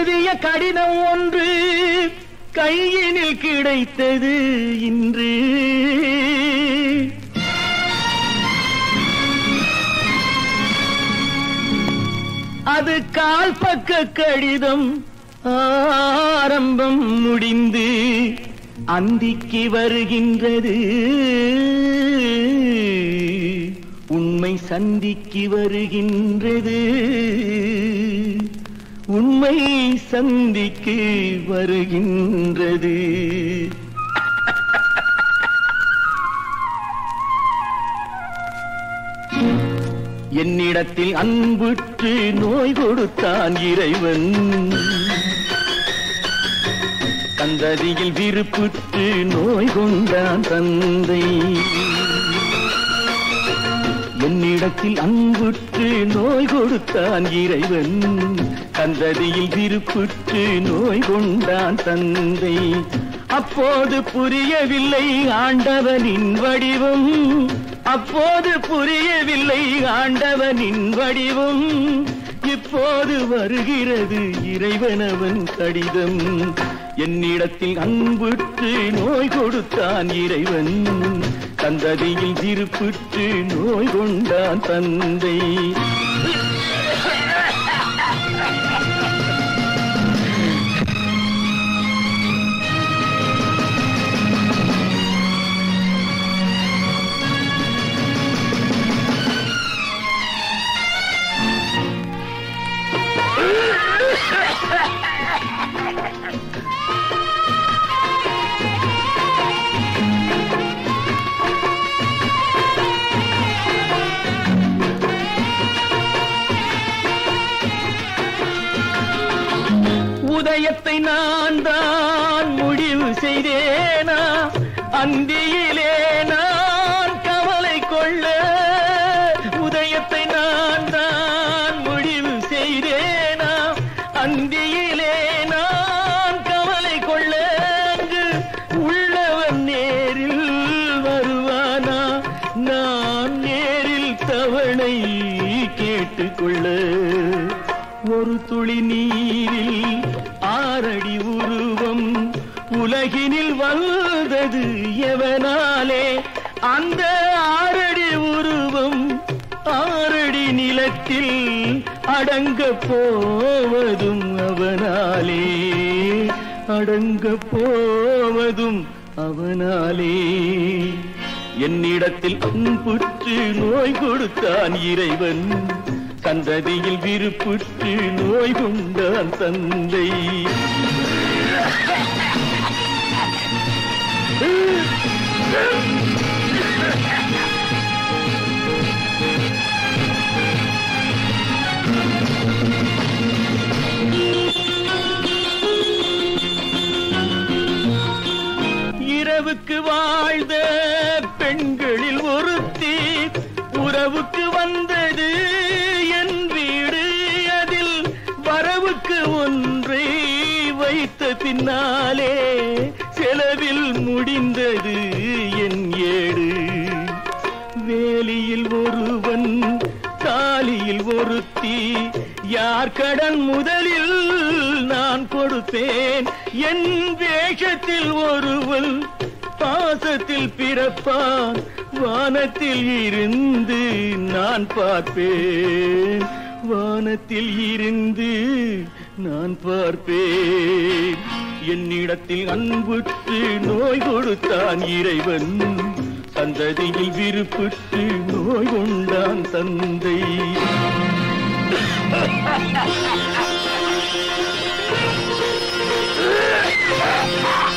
எழுதிய கடிதம் ஒன்று கையினில் கிடைத்தது இன்று அது கால் பக்க கடிதம் ஆரம்பம் முடிந்து அந்திக்கு வருகின்றது உண்மை சந்திக்கு வருகின்றது உண்மை சந்திக்கு வருகின்றது என்னிடத்தில் அன்புற்று நோய் கொடுத்தான் இறைவன் சந்ததியில் விருப்புற்று நோய் கொண்டான் தந்தை என்னிடத்தில் அன்புற்று நோய் கொடுத்தான் இறைவன் சந்ததியில் விருப்புற்று நோய் கொண்டான் தந்தை அப்போது புரியவில்லை ஆண்டவனின் வடிவம் அப்போது புரியவில்லை ஆண்டவனின் வடிவம் இப்போது வருகிறது இறைவனவன் கடிதம் என்னிடத்தில் அன்புற்று நோய் கொடுத்தான் இறைவன் சந்ததியில் திருப்புற்று நோய் கொண்டான் தந்தை உதயத்தை நான் தான் முடிவு செய்தேனா அந்தியிலே நான் கவலை கொள்ள உதயத்தை நான் தான் முடிவு செய்தேனா அந்தியிலே நான் கவலை கொள்ள அங்கு உள்ளவன் நேரில் வருவானா நான் நேரில் தவணை கேட்டுக்கொள்ள ஒரு துளி நீரில் ஆறடி உருவம் உலகினில் வந்தது எவனாலே அந்த ஆறடி உருவம் ஆறடி நிலத்தில் அடங்க போவதும் அவனாலே அடங்க போவதும் அவனாலே என்னிடத்தில் அன்புற்று நோய் கொடுத்தான் இறைவன் சந்ததியில் விருப்புற்று நோய் கொண்டான் தந்தை இரவுக்கு வாழ்ந்த பெண்களில் ஒருத்தி உறவுக்கு வந்தது என் வீடு அதில் வரவுக்கு ஒன்றை வைத்த பின்னாலே செலவில் முடிந்தது என் ஏடு வேலியில் ஒருவன் தாலியில் ஒருத்தி யார் கடன் முதலில் நான் கொடுப்பேன் என் வேஷத்தில் ஒருவன் பாசத்தில் பிறப்பான் வானத்தில் இருந்து நான் பார்ப்பேன் வானத்தில் இருந்து நான் பார்ப்பேன் என்னிடத்தில் அன்புற்று நோய் கொடுத்தான் இறைவன் சந்ததியில் விருப்புற்று நோய் கொண்டான் தந்தை Ah!